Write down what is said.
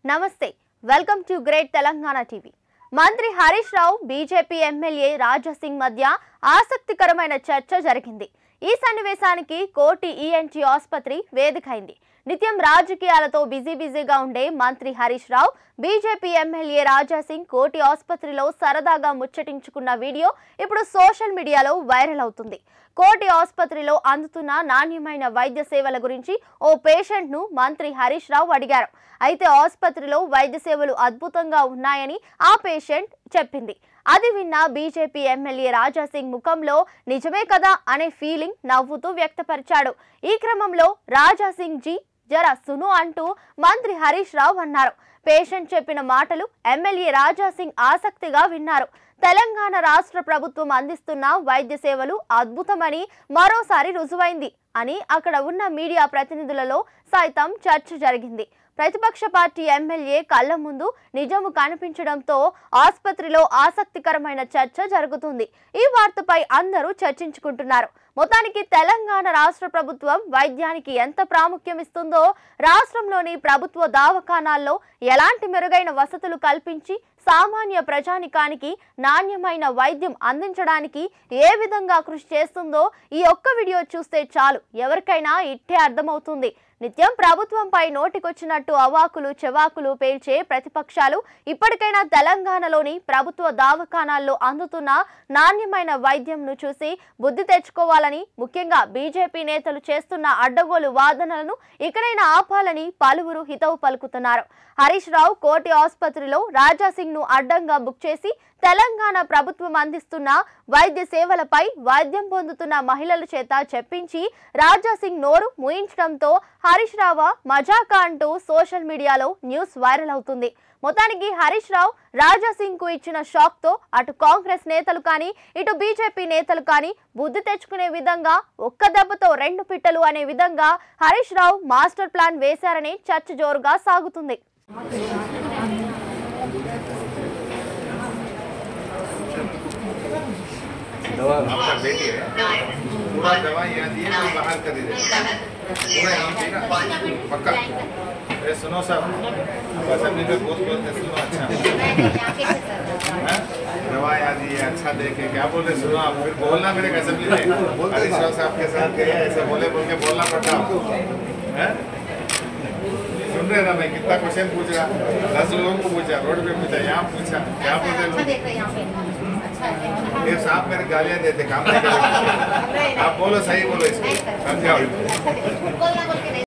నమస్తే welcome to great Telangana TV మంత్రి Harish Rao BJP MLA Rajasingh మధ్య ఆసక్తికరమైన చర్చ జరిగింది ఈ సన్నివేశానికి కోటి ఈఎన్టీ ఆసుపత్రి వేదికైంది నిత్యం రాజకీయాలతో బిజీ బిజీగా ఉండే మంత్రి హరీష్ రావు బీజేపీ ఎమ్మెల్యే రాజాసింగ్ కోటి ఆసుపత్రిలో సరదాగా ముచ్చటించుకున్న వీడియో ఇప్పుడు సోషల్ మీడియాలో వైరల్ అవుతుంది కోటి ఆసుపత్రిలో అందుతున్న నాణ్యమైన వైద్య సేవల గురించి ఓ పేషెంట్ను మంత్రి హరీష్ రావు అడిగారు అయితే ఆసుపత్రిలో వైద్య సేవలు అద్భుతంగా ఉన్నాయని ఆ పేషెంట్ చెప్పింది అది విన్న బీజేపీ ఎమ్మెల్యే రాజాసింగ్ ముఖంలో నిజమే కదా అనే ఫీలింగ్ నవ్వుతూ వ్యక్తపరిచాడు ఈ క్రమంలో రాజాసింగ్ జీ జర సును అంటూ మంత్రి హరీష్ రావు అన్నారు పేషెంట్ చెప్పిన మాటలు ఎమ్మెల్యే రాజాసింగ్ ఆసక్తిగా విన్నారు తెలంగాణ రాష్ట్ర ప్రభుత్వం అందిస్తున్న వైద్య సేవలు అద్భుతమని మరోసారి రుజువైంది అని అక్కడ ఉన్న మీడియా ప్రతినిధులలో సైతం చర్చ జరిగింది ప్రతిపక్ష పార్టీ ఎమ్మెల్యే కళ్ళ ముందు నిజము కనిపించడంతో ఆసుపత్రిలో ఆసక్తికరమైన చర్చ జరుగుతుంది ఈ వార్తపై అందరూ చర్చించుకుంటున్నారు మొత్తానికి తెలంగాణ రాష్ట్ర ప్రభుత్వం వైద్యానికి ఎంత ప్రాముఖ్యం ఇస్తుందో రాష్ట్రంలోని ప్రభుత్వ దవాఖానాల్లో ఎలాంటి మెరుగైన వసతులు కల్పించి సామాన్య ప్రజానికానికి నాణ్యమైన వైద్యం అందించడానికి ఏ విధంగా కృషి చేస్తుందో ఈ ఒక్క వీడియో చూస్తే చాలు ఎవరికైనా ఇట్టే అర్థమవుతుంది నిత్యం ప్రభుత్వంపై నోటికొచ్చినట్టు అవాకులు చెవాకులు పేల్చే ప్రతిపక్షాలు ఇప్పటికైనా తెలంగాణలోని ప్రభుత్వ దవాఖానాల్లో అందుతున్న నాణ్యమైన వైద్యంను చూసి బుద్ధి తెచ్చుకోవాలని ముఖ్యంగా బీజేపీ నేతలు చేస్తున్న అడ్డగోలు వాదనలను ఇకనైనా ఆపాలని పలువురు హితవు పలుకుతున్నారు హరీష్ రావు కోటి ఆసుపత్రిలో రాజాసింగ్ ను అడ్డంగా బుక్ చేసి తెలంగాణ ప్రభుత్వం అందిస్తున్న వైద్య సేవలపై వైద్యం పొందుతున్న మహిళల చేత చెప్పించి రాజాసింగ్ నోరు ముయించడంతో హరీష్ రావు మజాకా అంటూ సోషల్ మీడియాలో న్యూస్ వైరల్ అవుతుంది మొత్తానికి హరీష్ రావు రాజాసింగ్ కు ఇచ్చిన షాక్ తో అటు కాంగ్రెస్ నేతలు కానీ ఇటు బీజేపీ నేతలు కానీ బుద్ధి తెచ్చుకునే విధంగా ఒక్క దెబ్బతో రెండు పిట్టలు అనే విధంగా హరీష్ రావు మాస్టర్ ప్లాన్ వేశారని చర్చ జోరుగా సాగుతుంది दवा आपका बेटी है पूरा दवा यहाँ दिए कोई बाहर कर दीजिए पूरा यहाँ पे ना पक्का अरे सुनो साहब असेंबली में बहुत बोलते सुनो अच्छा हाँ? दवा यहाँ दी है अच्छा देखे क्या बोल रहे सुनो आप फिर बोलना मेरे असेंबली में हरीश राव साहब के साथ गए ऐसे बोले बोल के बोलना पड़ता आपको हैं? सुन रहे ना मैं कितना क्वेश्चन पूछ रहा दस लोगों को पूछा रोड पे पूछा यहाँ पूछा क्या बोलते लोग ये साहब मेरे गालियां देते काम नहीं करते आप बोलो सही बोलो इसको समझाओ